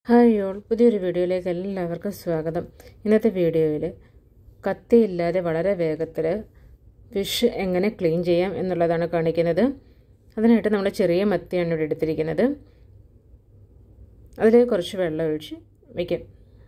hi all പുതിയൊരു വീഡിയോയിലേക്ക് എല്ലാവർക്കും സ്വാഗതം ഇന്നത്തെ വീഡിയോയിൽ കത്തിയില്ലാതെ വളരെ വേഗത്തിൽ ഫിഷ് എങ്ങനെ ക്ലീൻ ചെയ്യാം എന്നുള്ളതാണ് കാണിക്കുന്നത് അതിനായിട്ട് നമ്മൾ ചെറിയ മത്തിയാണ് ഇവിടെ എടുത്തിരിക്കുന്നത് അതിൽ കുറച്ച് വെള്ളം ഒഴിച്ച് വയ്ക്കാം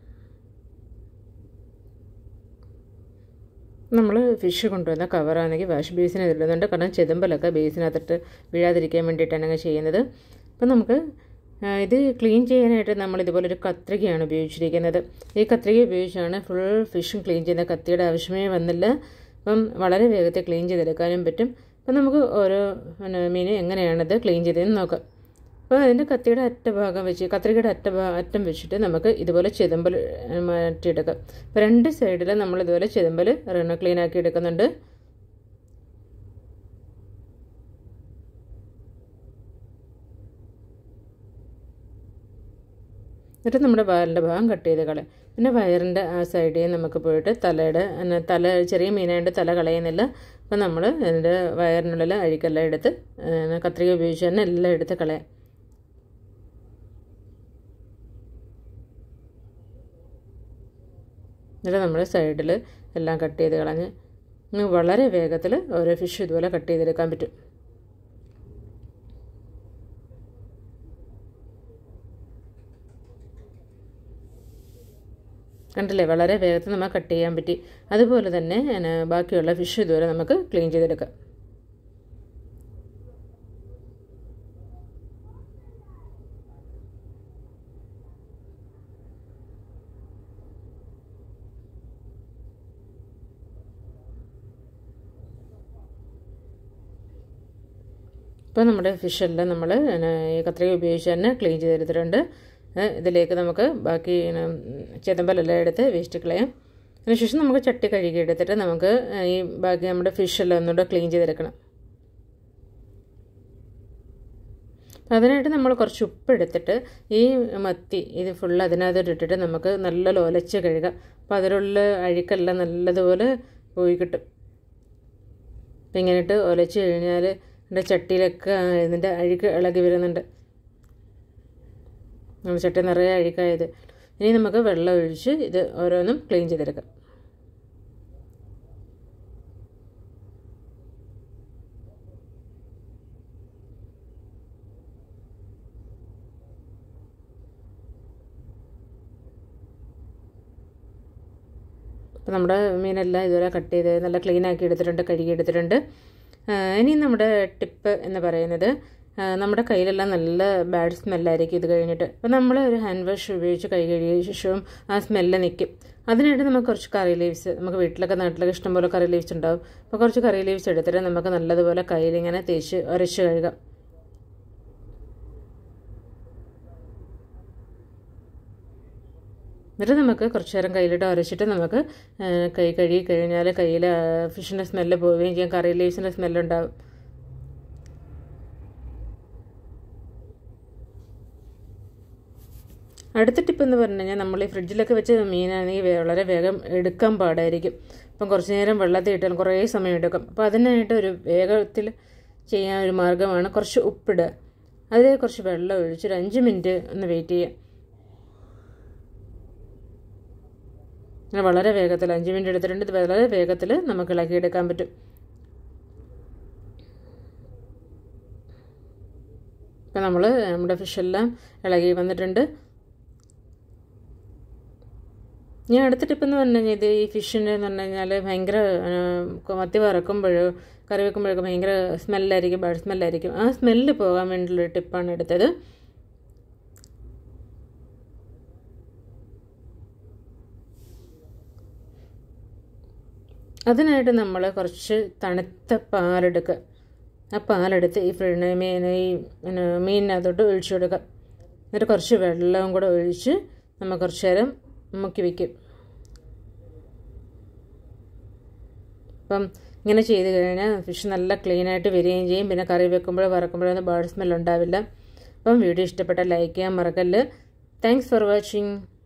നമ്മൾ ഫിഷ് കൊണ്ടുവന്ന കവറാണെങ്കിൽ വാഷ് ബേസിന് ഇടുന്നുണ്ട് കാരണം ചെതുമ്പലൊക്കെ ബേസിനകത്തിട്ട് വീഴാതിരിക്കാൻ വേണ്ടിയിട്ടാണ് അങ്ങനെ ചെയ്യുന്നത് അപ്പം നമുക്ക് ഇത് ക്ലീൻ ചെയ്യാനായിട്ട് നമ്മൾ ഇതുപോലെ ഒരു കത്രികയാണ് ഉപയോഗിച്ചിരിക്കുന്നത് ഈ കത്രിക ഉപയോഗിച്ചാണ് ഫുൾ ഫിഷും ക്ലീൻ ചെയ്യുന്ന കത്തിയുടെ ആവശ്യമേ വന്നില്ല അപ്പം വളരെ വേഗത്തിൽ ക്ലീൻ ചെയ്തെടുക്കാനും പറ്റും അപ്പം നമുക്ക് ഓരോ മീൻ എങ്ങനെയാണിത് ക്ലീൻ ചെയ്തതെന്ന് നോക്കാം അപ്പോൾ അതിൻ്റെ കത്തിയുടെ അറ്റഭാഗം വെച്ച് കത്രികയുടെ അറ്റ അറ്റം വെച്ചിട്ട് നമുക്ക് ഇതുപോലെ ചെതുമ്പൽ മാറ്റിയെടുക്കാം അപ്പോൾ രണ്ട് സൈഡിൽ നമ്മൾ ഇതുപോലെ ചെതുമ്പൽ റണ്ണ ക്ലീൻ ആക്കി എടുക്കുന്നുണ്ട് എന്നിട്ട് നമ്മുടെ വാലിൻ്റെ ഭാഗം കട്ട് ചെയ്ത് കളയും പിന്നെ വയറിൻ്റെ ആ സൈഡിൽ നമുക്ക് പോയിട്ട് തലയുടെ തല ചെറിയ മീനായതുകൊണ്ട് തല കളയുന്നില്ല അപ്പം നമ്മൾ അതിൻ്റെ വയറിനുള്ളിൽ അഴുക്കെല്ലാം എടുത്ത് കത്രിക ഉപയോഗിച്ച് തന്നെ എല്ലാം എടുത്ത് കളയാം എന്നിട്ട് നമ്മൾ സൈഡിൽ എല്ലാം കട്ട് ചെയ്ത് കളഞ്ഞ് വളരെ വേഗത്തിൽ ഓരോ ഫിഷ് ഇതുപോലെ കട്ട് ചെയ്തെടുക്കാൻ പറ്റും കണ്ടില്ലേ വളരെ വേഗത്തിൽ നമുക്ക് കട്ട് ചെയ്യാൻ പറ്റി അതുപോലെ തന്നെ ബാക്കിയുള്ള ഫിഷ് ഇതുവരെ നമുക്ക് ക്ലീൻ ചെയ്തെടുക്കാം ഇപ്പോൾ നമ്മുടെ ഫിഷെല്ലാം നമ്മൾ ഈ കത്രിക ഉപയോഗിച്ച് തന്നെ ക്ലീൻ ചെയ്തെടുത്തിട്ടുണ്ട് ഇതിലേക്ക് നമുക്ക് ബാക്കി ചെതമ്പലെല്ലാം എടുത്ത് വേസ്റ്റ് കളയാം അതിനുശേഷം നമുക്ക് ചട്ടി കഴുകി എടുത്തിട്ട് നമുക്ക് ഈ ബാക്കി നമ്മുടെ ഫിഷെല്ലാം ഒന്നുകൂടെ ക്ലീൻ ചെയ്തെടുക്കണം അതിനായിട്ട് നമ്മൾ കുറച്ച് ഉപ്പ് എടുത്തിട്ട് ഈ മത്തി ഇത് ഫുള്ള് അതിനകത്തോട്ട് ഇട്ടിട്ട് നമുക്ക് നല്ല ലോലച്ച് കഴുകാം അപ്പോൾ അതിലുള്ള അഴുക്കെല്ലാം നല്ലതുപോലെ പോയി കിട്ടും അപ്പം ഇങ്ങനെ ഇട്ട് ഒലച്ച് കഴിഞ്ഞാൽ എൻ്റെ ചട്ടിയിലൊക്കെ ഇതിൻ്റെ അഴുക്ക് ഇളകി വരുന്നുണ്ട് നമ്മൾ ചട്ടി നിറയെ അഴുക്കായത് ഇനി നമുക്ക് വെള്ളം ഒഴിച്ച് ഇത് ഓരോന്നും ക്ലീൻ ചെയ്തെടുക്കാം അപ്പോൾ നമ്മുടെ മീനെല്ലാം ഇതുപോലെ കട്ട് ചെയ്ത് നല്ല ക്ലീൻ ആക്കി എടുത്തിട്ടുണ്ട് കഴുകി എടുത്തിട്ടുണ്ട് ഇനി നമ്മുടെ ടിപ്പ് എന്ന് പറയുന്നത് നമ്മുടെ കയ്യിലെല്ലാം നല്ല ബാഡ് സ്മെല്ലായിരിക്കും ഇത് കഴിഞ്ഞിട്ട് അപ്പോൾ നമ്മൾ ഒരു ഹാൻഡ് വാഷ് ഉപയോഗിച്ച് കൈ കഴുകിയ ശേഷവും ആ സ്മെല്ല് നിൽക്കും അതിനായിട്ട് നമുക്ക് കുറച്ച് കറി ലീവ്സ് നമുക്ക് വീട്ടിലൊക്കെ നാട്ടിലൊക്കെ ഇഷ്ടംപോലെ കറി ലീവ്സ് ഉണ്ടാവും അപ്പോൾ കുറച്ച് കറി ലീവ്സ് എടുത്തിട്ട് നമുക്ക് നല്ലതുപോലെ കയ്യിലിങ്ങനെ തേച്ച് ഉരച്ച് കഴുകാം എന്നിട്ട് നമുക്ക് കുറച്ച് നേരം കയ്യിലിട്ട് ഉരച്ചിട്ട് നമുക്ക് കൈ കഴുകി കഴിഞ്ഞാൽ കയ്യിൽ ഫിഷിൻ്റെ സ്മെല്ല് പോവുകയും ചെയ്യും കറി ലീവ്സിൻ്റെ സ്മെല്ലുണ്ടാവും അടുത്ത ടിപ്പ് എന്ന് പറഞ്ഞു കഴിഞ്ഞാൽ നമ്മൾ ഈ ഫ്രിഡ്ജിലൊക്കെ വെച്ച് മീനാണെങ്കിൽ വളരെ വേഗം എടുക്കാൻ പാടായിരിക്കും അപ്പം കുറച്ച് നേരം വെള്ളത്തിൽ ഇട്ടാൽ കുറേ സമയം എടുക്കും അപ്പോൾ അതിനായിട്ട് ഒരു വേഗത്തിൽ ചെയ്യാൻ ഒരു മാർഗ്ഗമാണ് കുറച്ച് ഉപ്പിടുക അതിൽ കുറച്ച് വെള്ളം ഒഴിച്ച് ഒരു അഞ്ച് മിനിറ്റ് ഒന്ന് വെയിറ്റ് ചെയ്യുക അങ്ങനെ വളരെ വേഗത്തിൽ അഞ്ച് മിനിറ്റ് എടുത്തിട്ടുണ്ട് ഇത് വളരെ വേഗത്തിൽ നമുക്ക് ഇളക്കിയെടുക്കാൻ പറ്റും ഇപ്പം നമ്മൾ നമ്മുടെ ഫിഷെല്ലാം ഇളകി വന്നിട്ടുണ്ട് ഞാൻ അടുത്ത ടിപ്പ് എന്ന് പറഞ്ഞു കഴിഞ്ഞാൽ ഇത് ഈ ഫിഷിൻ്റെ എന്ന് പറഞ്ഞു കഴിഞ്ഞാൽ ഭയങ്കര മത്തി വറക്കുമ്പോഴോ കറി വെക്കുമ്പോഴൊക്കെ ഭയങ്കര സ്മെല്ലായിരിക്കും ബാഡ് സ്മെല്ലായിരിക്കും ആ സ്മെല്ല് പോകാൻ വേണ്ടിയുള്ളൊരു ടിപ്പാണ് എടുത്തത് അതിനായിട്ട് നമ്മൾ കുറച്ച് തണുത്ത പാലെടുക്കുക ആ പാലെടുത്ത് ഈ ഫ്രിഡ് മീൻ ഈ മീനിനകത്തോട്ട് ഒഴിച്ചു കൊടുക്കുക എന്നിട്ട് കുറച്ച് വെള്ളവും കൂടെ ഒഴിച്ച് നമ്മൾ കുറച്ച് നേരം മുക്കി വയ്ക്കും അപ്പം ഇങ്ങനെ ചെയ്ത് കഴിഞ്ഞാൽ ഫിഷ് നല്ല ക്ലീനായിട്ട് വരികയും ചെയ്യും പിന്നെ കറി വെക്കുമ്പോഴോ വറക്കുമ്പോഴോ ഒന്നും ബാഡ് സ്മെൽ ഉണ്ടാവില്ല അപ്പം വീഡിയോ ഇഷ്ടപ്പെട്ടാൽ ലൈക്ക് ചെയ്യാൻ മറക്കല്ല് താങ്ക്സ് ഫോർ വാച്ചിങ്